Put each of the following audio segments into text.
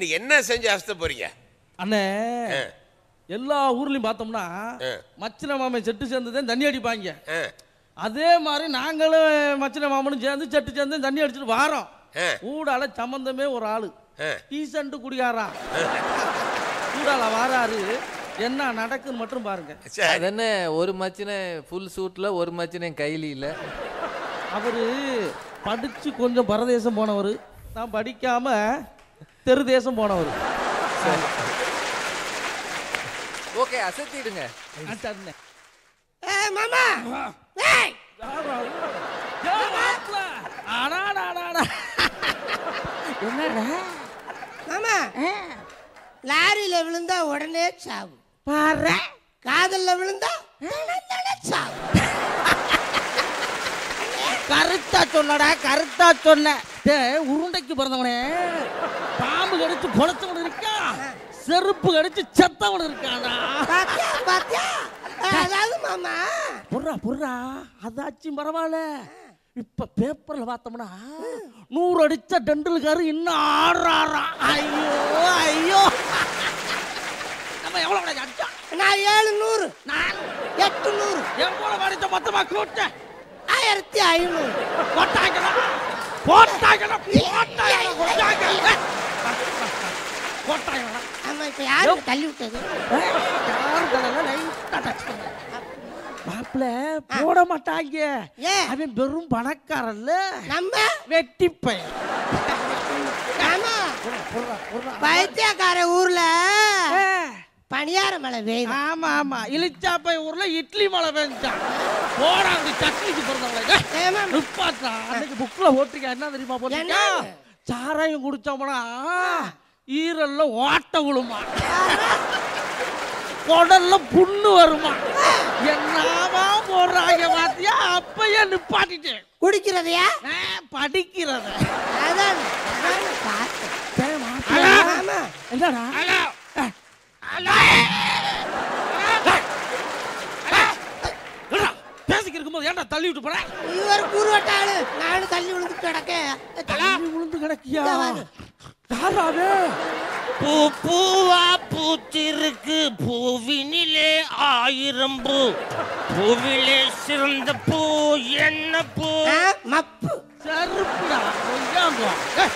இன்னைக்கு என்ன செஞ்சு அசத்த போறீங்க அண்ணே ஆ, எல்லா ஊர்லயும் பார்த்தோம்னா ஆ. மச்சின மாமன் செட்டு சேர்ந்து தான் தண்ணி அடிப்பாங்க ஆ, அதே மாதிரி நாங்களும் மச்சின மாமனும் சேர்ந்து செட்டு சேர்ந்து தண்ணி அடிச்சுட்டு வாரோம் ஆ. ஊடால சம்பந்தமே ஒரு ஆளு ஆ. டீசன்ட் குடிகாரா ஊடால வாராரு என்ன நடக்குன்னு மட்டும் பாருங்க சரி அது என்ன ஒரு மச்சினை ஃபுல் சூட்ல ஒரு மச்சினை கைலியில அவரு படிச்சு கொஞ்சம் பரதேசம் போனவர் நான் படிக்காம தெரு தேசம் போனவர் ஓகே அசத்திடுங்க ஏய் மாமா ஏய் என்னடா மாமா லாரியில விழுந்தா உடனே சாவு பாரு காதல்ல விழுந்தா தினந்தன சாவு கருத்தா சொன்னடா கருத்தா சொன்ன டேய் உருண்டைக்கு பிறந்தவனே பாம்பு கடிச்சு பொழைச்சவன் இருக்கா செருப்பு கடிச்சு செத்தவன் இருக்கானா பாத்தியா பாத்தியா அதாவது மாமா புர்ரா புர்ரா அதாச்சும் பரவாயில்ல இப்ப பேப்பர்ல பார்த்தோம்னா நூறு அடிச்ச டெண்டுல்காரு இன்னும் ஆடுறாராம் ஐயோ ஐயோ நம்ம எவ்வளவு அடிச்சா நான் ஏழு நூறு நான் எட்டு நூறு எவ்வளவு அடிச்ச மொத்தமா கூட்ட ஆயிரத்தி ஐநூறு போட்டாங்கடா போட்டாங்கடா போட்டாங்கடா போட்டாங்க போட்டாங்கடா ஆமா இப்ப யாரு தள்ளி விட்டது மாப்பிள்ள போட மாட்டாங்க ஏன்? அவன் வெறும் பணக்காரன்ல நம்ம வெட்டி பையன் ஆமா பைத்தியக்கார ஊர்ல பணியார மழை பெய்யுது ஆமா ஆமா இலிச்சாப்பை ஊர்ல இட்லி மழை பெஞ்சான் போடாங்க சட்னிக்கு பிறந்தவங்க ஏமா நிப்பாட்டா அன்னைக்கு புக்ல போட்டிருக்க என்ன தெரியுமா போட்டிருக்க என்ன? சாராயம் குடிச்சோம்னா ஈரல்ல ஓட்ட விழுமா குடல்ல புண்ணு வருமா என்னவா போடுறாங்க பாத்தியா அப்பயே நிப்பாட்டிட்டேன் குடிக்கிறதையா ஆ, படிக்கிறத அதான் அதான் பார்த்தேன் ஆமா என்னடா என்னடா, பேசிக்கிட்டு இருக்கும்போது ஏன்டா தள்ளி விட்டு போற இவர் கூறுவட்டாளு நானும் தள்ளி விழுந்து கிடக்கேன் தள்ளி விழுந்து கிடக்கியா இங்க வாரு. யாராவே பூ பூவா பூத்திருக்கு பூவினிலே ஆயிரம் பூ பூவிலே சிறந்த பூ என்ன பூ ஆ, மப்பு செருப்புடா கொஞ்சாங்கோ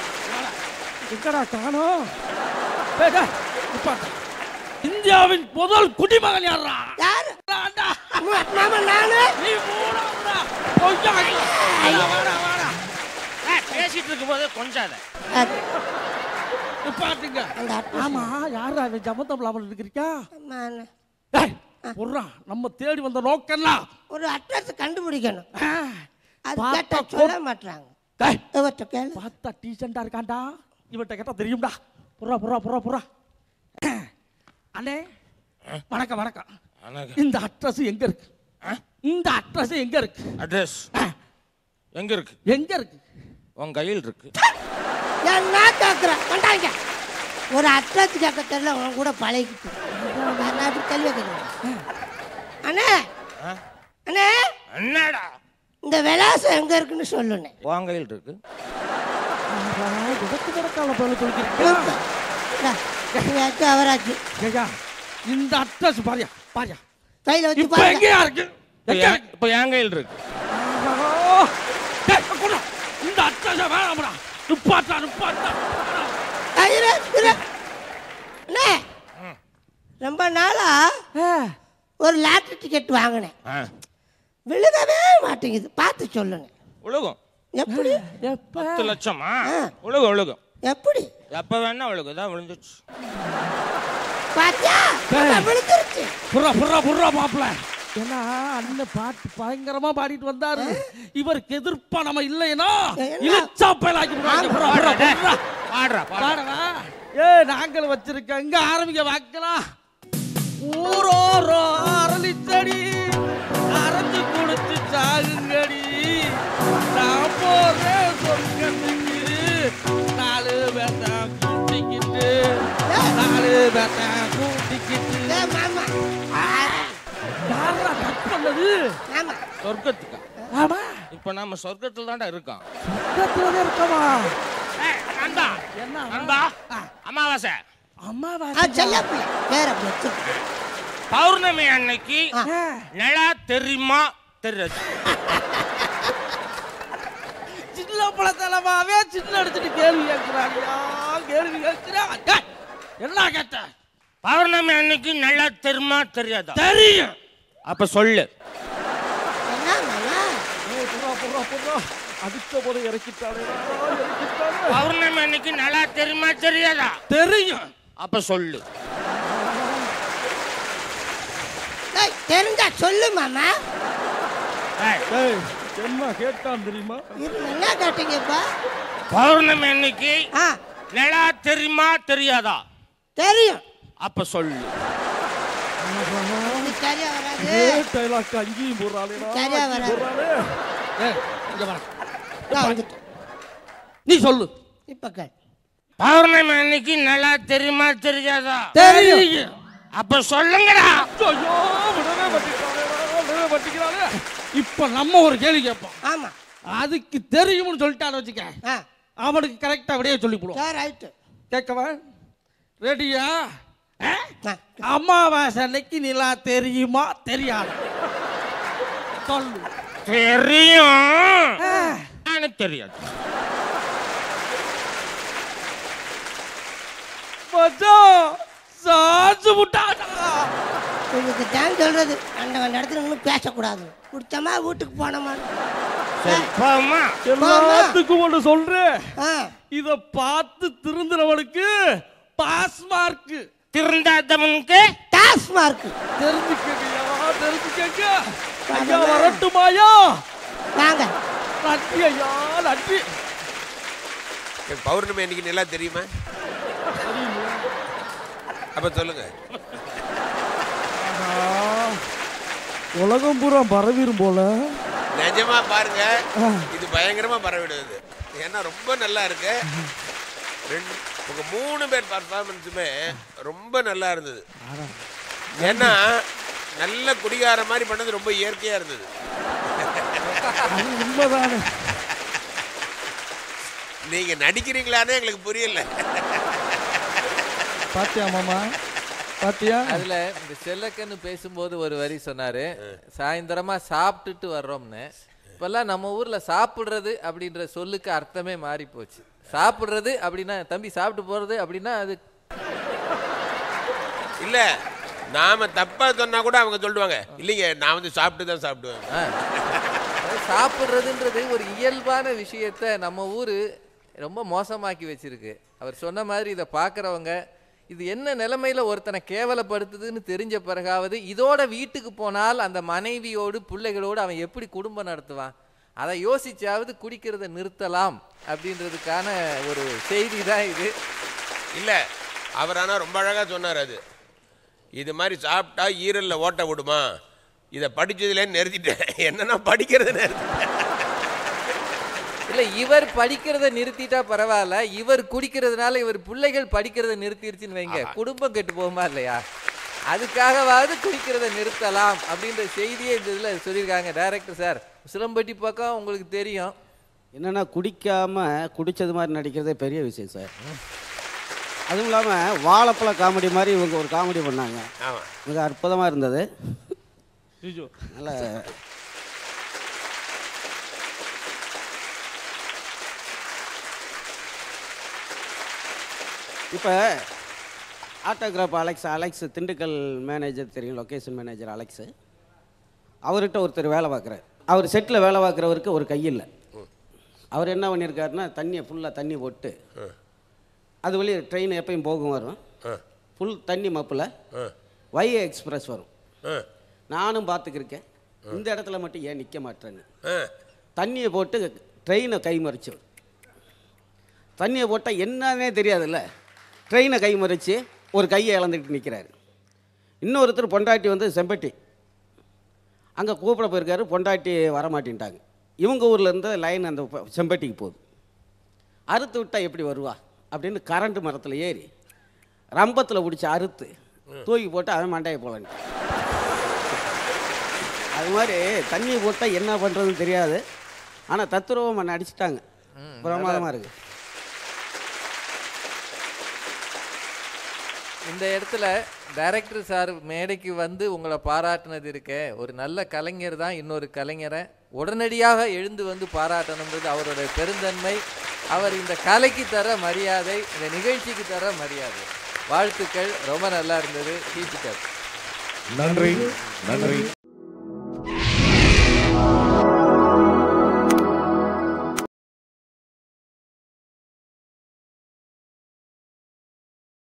எங்கடா காணோம் ஏய், டேய், நிப்பாட்டு. இந்தியாவின் முதல் குடிமகன் யாரா யாரு நான்டா. ம- மாமா நானு நீ மூணாவதா. கொஞ்சாங்கோ. வாடா, வாடா, வாடா. ஏய், பேசிட்டு இருக்கும் போதே கொஞ்சாத அது, நிப்பாட்டுங்க அந்த அட்ரஸ் ஆமா யாரா அவன் ஜமத்தம் இருக்கிறியா ஆமா, நான் டேய், பொர்றா நம்ம தேடி வந்த நோக்கம்லாம் ஒரு அட்ரஸ் கண்டுபிடிக்கணும் ஆ, அது பார்த்தா கேட்டா கோ- சொல்ல மாட்டாங்க டேய், இவர்கிட்ட கேளு பார்த்தா டீசெண்டா இருக்கான்டா இவன்ட்ட கேட்டா தெரியும்டா புறா புறா புறா புறா அண்ணே வணக்கம் வணக்கம் வணக்கம். இந்த அட்ரஸ் எங்க இருக்கு இந்த அட்ரஸ் எங்க இருக்கு அட்ரஸ் எங்க இருக்கு எங்க இருக்கு உன் கையில் இருக்கு நான் நான் கேட்குறேன் கொண்டாங்க ஒரு அட்ரஸ் கேட்க தெரியல உன் கூட பழகிட்டு நான் இப்படி கேள்வி கேட்குறேன் அண்ணே ஆ? அண்ணே என்னடா இந்த விலாசம் எங்க இருக்குன்னு சொல்லுண்ணே உன் கையில் இருக்கு இடத்து கிடக்கால போல சொல்லிக்கிறீங்க இவராச்சு அவராச்சு ஏய்யா, இந்த அட்ரஸ் பாரியா பாரியா கையில வச்சு இப்ப பாருங்க எங்கயா இருக்கு இப்ப எங்க என்- இருக்கு? இப்ப என் கையில் இருக்கு ஆஹா. டேய், கொண்டா. இந்த அட்ரஸ் வேணாம்டா நிப்பாட்டா நிப்பாட்டா ஆ, இரு, இரு. அண்ணே ரொம்ப நாளா ஒரு லாட்டரி டிக்கெட் வாங்கினேன் ஆ, விழுகவே மாட்டேங்குது பார்த்து சொல்லுங்க உழுகும் எப்படி எப்ப பத்து லட்சமா ஆ. உழுகும் உழுகும் எப்படி எப்ப வேணா உழுகும் தான் விழுந்துச்சு பாத்தியா இப்ப விழுந்துருச்சு புறா புறா புறா மாப்பிள ஏன்னா அண்ணன் பாட்டு பயங்கரமா பாடிட்டு வந்தாரு இவருக்கு எதிர்ப்பா நம்ம இல்லைன்னா என்ன? இழுச்சா பயலாக்கி விடுவாங்க. புறா, புறா, புறா. பாடுறா பாடுறா பாடவா ஏ நாங்கள் வச்சிருக்க இங்க ஆரம்பிக்க வாக்கலாம் ஊரோரோ அரளி செடி அரைஞ்சு குடிச்சு சாகுங்கடி நான் போறேன் சொர்க்கத்துக்கு நாலு பேத்த கூட்டிக்கிட்டு நாலு பேத்த கூட்டிக்கிட்டு ஏ மாமா யாரா கட் பண்ணது மாமா சொர்க்கத்துக்கா ஆமா இப்ப நாம சொர்க்கத்துல தான்டா இருக்கோம் சொர்க்கத்துல இருக்கமா ஏய், நண்பா என்ன நண்பா ஆ. அமாவாசை ஆ அம்மாவா செல்லப்பி பேர் அப்படி வச்சு பௌர்ணமி அன்னைக்கு ஆ. நிலா தெரியுமா தெரியாது சின்ன பழத்தலமாவே சின்ன எடுத்துட்டு கேள்வி கேட்கிறாரியா கேள்வி கேட்கிறா டேய், என்ன கேட்ட பௌர்ணமி அன்னைக்கு நிலா தெரியுமா தெரியாதா தெரியும் அப்ப சொல்லு என்ன மாமா அடித்த போது இறக்கிட்டாலே இறக்கிட்டாலே பௌர்ணமி அன்னைக்கு நிலா தெரியுமா தெரியாதா தெரியும் அப்ப சொல்லு டேய், தெரிஞ்சா சொல்லு மாமா ஏய், டேய் என்ன கேட்டான் தெரியுமா இது என்ன கேட்டீங்கப்பா பௌர்ணமி அன்னைக்கு ஆ நிலா தெரியுமா தெரியாதா தெரியும் அப்ப சொல்லு இது சரியா வராது டைலாக் அங்கேயும் போடுறாளேடா சரியா வராது ஏய் இங்க வா நான் வந்துட்டேன் நீ சொல்லு இப்ப கேள் பௌர்ணமி அன்னைக்கு நிலா தெரியுமா தெரியாதா தெரியும் அப்ப சொல்லுங்கடா ஐயோ விடவே மாட்டேங்கிறாளேடா விடவே மாட்டேங்கிறாளே இப்போ நம்ம ஒரு கேள்வி கேட்போம் ஆமா அதுக்கு தெரியும்னு சொல்லிட்டான்னு வச்சுக்க ஆ அவனுக்கு கரெக்டா அப்படியே சொல்லி போடுவோம் சரி ரைட்டு கேட்கவா ரெடியா ஆ? ஆ அமாவாசை அன்னைக்கு நிலா தெரியுமா தெரியாது சொல்லு தெரியும் ஆ, எனக்கு தெரியாது மச்சான் சாச்சு விட்டாடா இதுக்கு தான் சொல்றது அந்த அந்த இடத்துல இன்னும் பேசக்கூடாது குடிச்சோமா வீட்டுக்கு போனோமா சரி போமா எல்லாத்துக்கும் ஒன்று சொல்றேன் ஆ இத பார்த்து திருந்துறவனுக்கு பாஸ் மார்க் திருந்தாதவனுக்கு டாஸ்மார்க் தெரிஞ்சுக்கங்கய்யா தெரிஞ்சுக்கங்க ஐயா அதெல்லாம். வரட்டுமாயா வாங்க நன்றி ஐயா நன்றி என் பௌர்ணமி அன்னைக்கு நல்லா தெரியுமா அப்ப சொல்லுங்க உலகம் பூரா பரவிரும் போல நிஜமா பாருங்க இது பயங்கரமா பரவிடுது ஏன்னா ரொம்ப நல்லா இருக்கு ரெண்டு உங்க மூணு பேர் பர்ஃபார்மன்ஸுமே ரொம்ப நல்லா இருந்தது ஏன்னா நல்ல குடிகார மாதிரி பண்ணது ரொம்ப இயற்கையா இருந்தது அது உண்மைதானே நீங்க நடிக்கிறீங்களான்னு எங்களுக்கு புரியல பாத்தியா மாமா பாத்தியா அதுல இந்த செல்லக்கன்னு பேசும்போது ஒரு வரி சொன்னாரு சாயந்தரமா சாப்பிட்டுட்டு வர்றோம்னு இப்பெல்லாம் நம்ம ஊர்ல சாப்பிடுறது அப்படின்ற சொல்லுக்கு அர்த்தமே மாறி போச்சு சாப்பிடுறது அப்படின்னா தம்பி சாப்பிட்டு போறது அப்படின்னா அது இல்ல நாம தப்பா சொன்னா கூட அவங்க சொல்லுவாங்க இல்லைங்க நான் வந்து சாப்பிட்டு தான் சாப்பிடுவேன் ஆ. அதாவது சாப்பிடுறதுன்றது ஒரு இயல்பான விஷயத்த நம்ம ஊரு ரொம்ப மோசமாக்கி வச்சிருக்கு அவர் சொன்ன மாதிரி இதை பார்க்குறவங்க இது என்ன நிலைமையில ஒருத்தனை கேவலப்படுத்துதுன்னு தெரிஞ்ச பிறகாவது இதோட வீட்டுக்கு போனால் அந்த மனைவியோடு பிள்ளைகளோடு அவன் எப்படி குடும்பம் நடத்துவான் அதை யோசிச்சாவது குடிக்கிறத நிறுத்தலாம் அப்படின்றதுக்கான ஒரு செய்தி தான் இது இல்ல அவர் ஆனா ரொம்ப அழகா சொன்னார் அது இது மாதிரி சாப்பிட்டா ஈரல்ல ஓட்ட விடுமா இதை படிச்சதுல நிறுத்திட்டேன் என்னன்னா படிக்கிறது நிறுத்திட்டேன் இல்ல இவர் படிக்கிறத நிறுத்திட்டா பரவாயில்ல இவர் குடிக்கிறதுனால இவர் பிள்ளைகள் படிக்கிறத நிறுத்திருச்சுன்னு வைங்க குடும்பம் கெட்டு போகுமா இல்லையா அதுக்காகவாவது குடிக்கிறத நிறுத்தலாம் அப்படின்ற செய்தியே இந்த இதுல சொல்லியிருக்காங்க டைரக்டர் சார் உசிலம்பட்டி பக்கம் உங்களுக்கு தெரியும் என்னன்னா குடிக்காம குடிச்சது மாதிரி நடிக்கிறதே பெரிய விஷயம் சார் அதுவும் இல்லாமல் வாழைப்பழ காமெடி மாதிரி இவங்க ஒரு காமெடி பண்ணாங்க ஆமா மிக அற்புதமாக இருந்தது நல்ல இப்போ autograph Alex Alex Dindigul manager தெரியும் லொக்கேஷன் மேனேஜர் அலெக்ஸு அவர்கிட்ட ஒருத்தர் வேலை பார்க்குறாரு அவர் செட்டில் வேலை பார்க்குறவருக்கு ஒரு கை இல்லை அவர் என்ன பண்ணியிருக்காருன்னா தண்ணியை ஃபுல்லாக தண்ணி போட்டு அது வழி ட்ரெயின் எப்பயும் போகும் வரும் ஃபுல் தண்ணி மப்பில் வை எக்ஸ்பிரஸ் வரும் ஆ, நானும் பார்த்துக்கிருக்கேன் இந்த இடத்துல மட்டும் ஏன் நிற்க மாட்டேன்னு ஆ. தண்ணியை போட்டு ட்ரெயினை கைமறிச்சு தண்ணியை போட்டால் என்னன்னே தெரியாதுல்ல ட்ரெயினை கைமறிச்சு ஒரு கையை இழந்துக்கிட்டு நிற்கிறாரு இன்னொருத்தர் பொண்டாட்டி வந்து செம்பட்டி அங்கே கூப்பிட போயிருக்காரு பொண்டாட்டி வரமாட்டேன்ட்டாங்க இவங்க ஊரில் இருந்து லைன் அந்த ப- செம்பட்டிக்கு போகுது அறுத்து விட்டா எப்படி வருவா அப்படின்னு கரண்ட் மரத்தில் ஏறி ரம்பத்தில் பிடிச்சி அறுத்து தூக்கி போட்டு அவன் மண்டையை போலன்னு அது மாதிரி தண்ணியை போட்டால் என்ன பண்ணுறதுன்னு தெரியாது ஆனால் தத்துருவமாக நடிச்சிட்டாங்க பிரமாதமாக இருக்கு இந்த இடத்துல டைரக்டர் சார் மேடைக்கு வந்து உங்களை பாராட்டினது இருக்கே ஒரு நல்ல கலைஞர் தான் இன்னொரு கலைஞரை உடனடியாக எழுந்து வந்து பாராட்டணுன்றது அவருடைய பெருந்தன்மை அவர் இந்த கலைக்கு தர மரியாதை இந்த நிகழ்ச்சிக்கு தர மரியாதை வாழ்த்துக்கள் ரொம்ப நல்லா இருந்தது கீப் இட் அப் நன்றி நன்றி